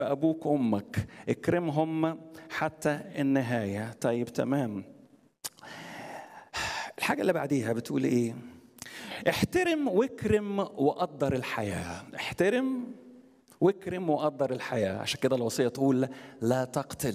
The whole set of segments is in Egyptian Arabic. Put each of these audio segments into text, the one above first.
أبوك وأمك اكرمهم حتى النهاية طيب تمام الحاجة اللي بعديها بتقول إيه احترم واكرم وقدر الحياة احترم واكرم وقدر الحياة عشان كده الوصية تقول لا تقتل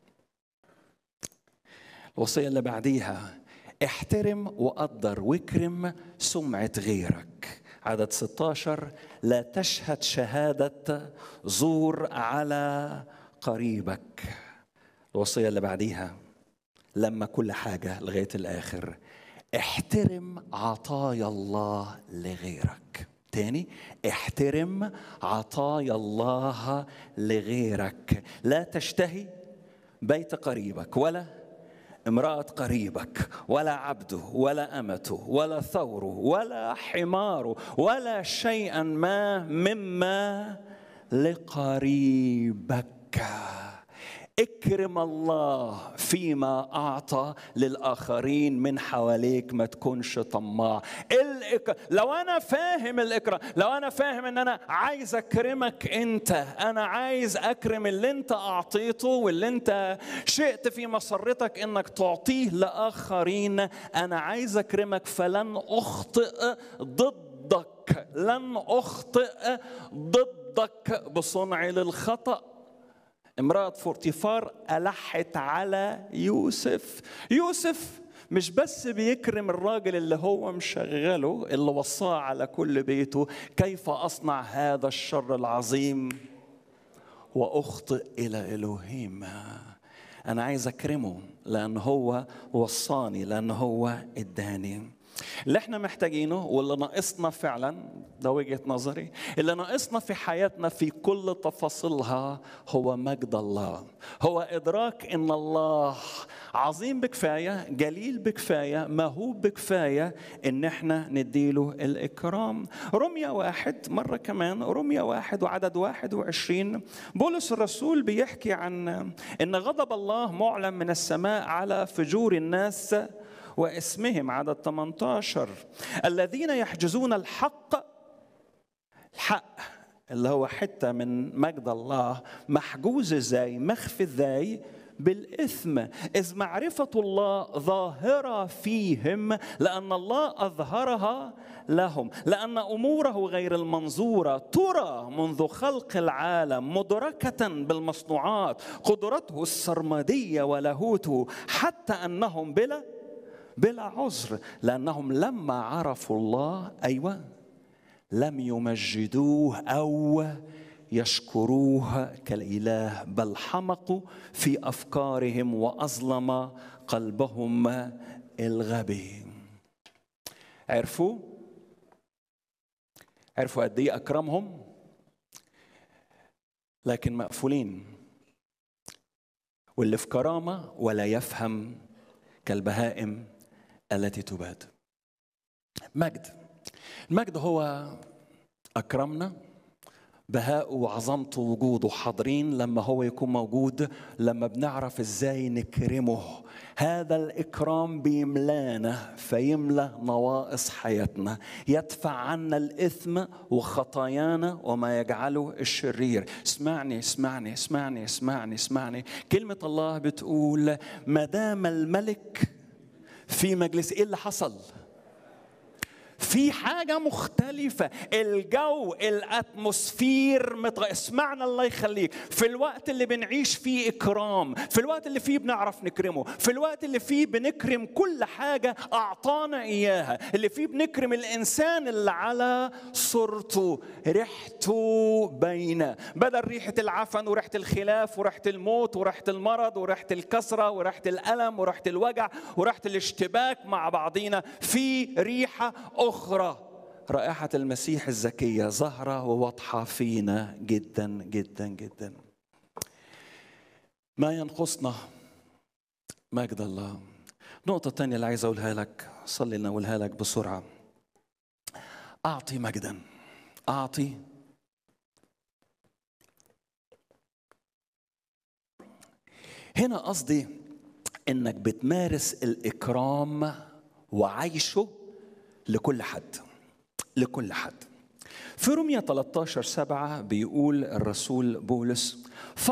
الوصية اللي بعديها احترم وقدر واكرم سمعة غيرك عدد 16 لا تشهد شهادة زور على قريبك الوصية اللي بعديها لما كل حاجة لغاية الآخر احترم عطايا الله لغيرك تاني احترم عطايا الله لغيرك لا تشتهي بيت قريبك ولا امرأة قريبك ولا عبده ولا أمته ولا ثوره ولا حماره ولا شيئا ما مما لقريبك اكرم الله فيما اعطى للاخرين من حواليك ما تكونش طماع الإك... لو انا فاهم الاكرام لو انا فاهم ان انا عايز اكرمك انت انا عايز اكرم اللي انت اعطيته واللي انت شئت في مسرتك انك تعطيه لاخرين انا عايز اكرمك فلن اخطئ ضدك لن اخطئ ضدك بصنعي للخطأ امرأة فورتيفار ألحت على يوسف يوسف مش بس بيكرم الراجل اللي هو مشغله اللي وصاه على كل بيته كيف أصنع هذا الشر العظيم وأخطئ إلى إلهيم أنا عايز أكرمه لأن هو وصاني لأن هو إداني اللي احنا محتاجينه واللي ناقصنا فعلا ده وجهه نظري اللي ناقصنا في حياتنا في كل تفاصيلها هو مجد الله هو ادراك ان الله عظيم بكفايه جليل بكفايه موهوب بكفايه ان احنا نديله الاكرام رمية واحد مره كمان رمية واحد وعدد واحد وعشرين بولس الرسول بيحكي عن ان غضب الله معلن من السماء على فجور الناس واسمهم عدد 18 الذين يحجزون الحق الحق اللي هو حته من مجد الله محجوز ازاي مخفي ازاي بالاثم اذ معرفه الله ظاهره فيهم لان الله اظهرها لهم لان اموره غير المنظوره ترى منذ خلق العالم مدركه بالمصنوعات قدرته السرمديه ولاهوته حتى انهم بلا بلا عذر لانهم لما عرفوا الله ايوه لم يمجدوه او يشكروه كالاله بل حمقوا في افكارهم واظلم قلبهم الغبي عرفوا عرفوا قد ايه اكرمهم لكن مقفولين واللي في كرامه ولا يفهم كالبهائم التي تباد مجد المجد هو اكرمنا بهاءه وعظمته وجوده حاضرين لما هو يكون موجود لما بنعرف ازاي نكرمه هذا الاكرام بيملانا فيملا نواقص حياتنا يدفع عنا الاثم وخطايانا وما يجعله الشرير اسمعني اسمعني اسمعني اسمعني اسمعني كلمه الله بتقول ما دام الملك في مجلس ايه اللي حصل في حاجة مختلفة الجو الأتموسفير متغ... اسمعنا الله يخليك في الوقت اللي بنعيش فيه إكرام في الوقت اللي فيه بنعرف نكرمه في الوقت اللي فيه بنكرم كل حاجة أعطانا إياها اللي فيه بنكرم الإنسان اللي على صورته ريحته باينة بدل ريحة العفن وريحة الخلاف وريحة الموت وريحة المرض وريحة الكسرة وريحة الألم وريحة الوجع وريحة الاشتباك مع بعضينا في ريحة أخرى رائحة المسيح الزكية ظاهرة وواضحة فينا جدا جدا جدا ما ينقصنا مجد الله نقطة تانية اللي عايز أقولها لك صلي لنا أقولها لك بسرعة أعطي مجدا أعطي هنا قصدي إنك بتمارس الإكرام وعيشه لكل حد لكل حد في رمية 13 سبعة بيقول الرسول بولس